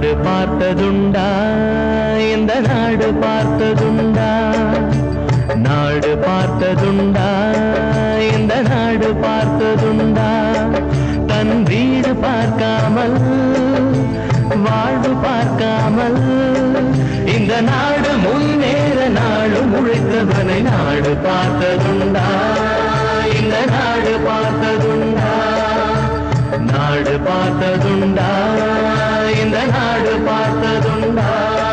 நாடு பார்த்ததுண்டா இந்த நாடு பார்த்ததுண்டா நாடு பார்த்ததுண்டா இந்த நாடு பார்த்ததுண்டா தன் வீடு பார்க்காமல் வாழ்வு பார்க்காமல் இந்த நாடு முன்னேற நாடு முழைத்தவனை நாடு பார்த்ததுண்டா இந்த நாடு பார்த்ததுண்டா நாடு பார்த்ததுண்டா இந்த நாடு பார்த்ததுண்டா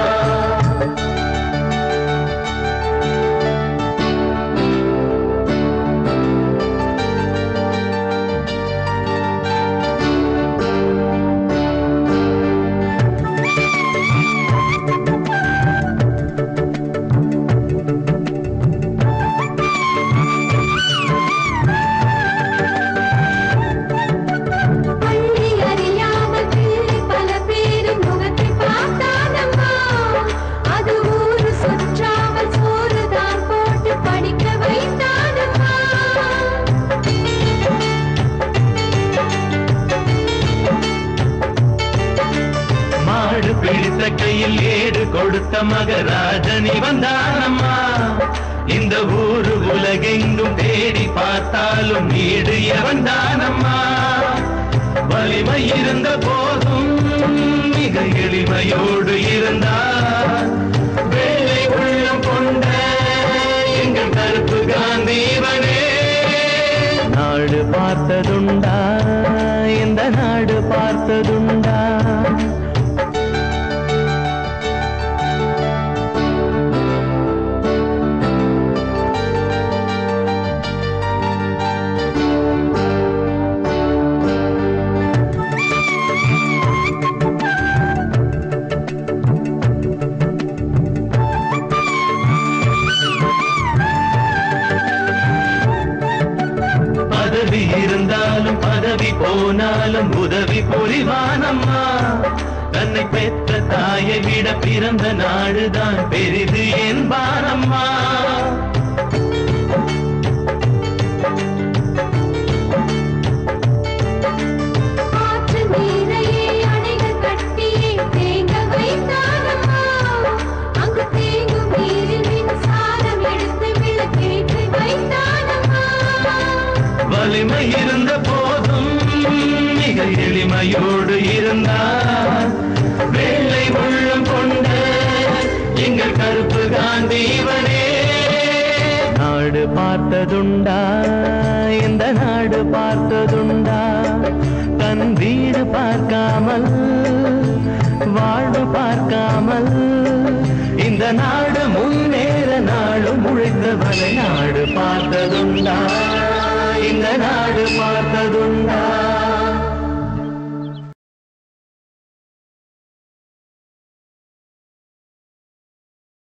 பள்ளி அறியாமல் பிள்ளை பல பேரின் முகத்தை பார்த்தானம்மா அது ஊரு சுற்றாமல் சோறுதான் போட்டு படிக்க வைத்தானம்மா மாடு பிடித்த கையில் ஏடு கொடுத்த மகராஜனி வந்தானம்மா இந்த ஊரு உலகெங்கும் தேடி பார்த்தாலும் நீடு எவன்தானம்மா வலிமை இருந்த போதும் மிக எளிமையோடு இருந்தார் வேலை உள்ளம் கொண்ட எங்கள் கருப்பு காந்தீவனே நாடு பார்த்ததுண்டா இந்த நாடு பார்த்ததுண்டா பதவி இருந்தாலும் பதவி போனாலும் உதவி புரிவானம்மா தன்னை பெற்ற தாயை விட பிறந்த நாடுதான் பெரிது என்பானம்மா ஆற்று நீரையே அணைகள் கட்டியே தேங்க வைத்தானம்மா அங்கு தேங்கும் நீரில் மின்சாரம் எடுத்து விளக்கேற்றி வைத்தானம்மா வலிமை இருந்த போதும் மிக எளிமையோடு இருந்தார் வெள்ளை உள்ளம் கொண்ட எங்கள் கருப்பு காந்தி இவனே நாடு பார்த்ததுண்டா இந்த நாடு பார்த்ததுண்டா தன் வீடு பார்க்காமல் வாழ்வு பார்க்காமல் இந்த நாடு முன்னேற நாளும் உழைத்தவனை நாடு பார்த்ததுண்டா இந்த நாடு பார்த்ததுண்டா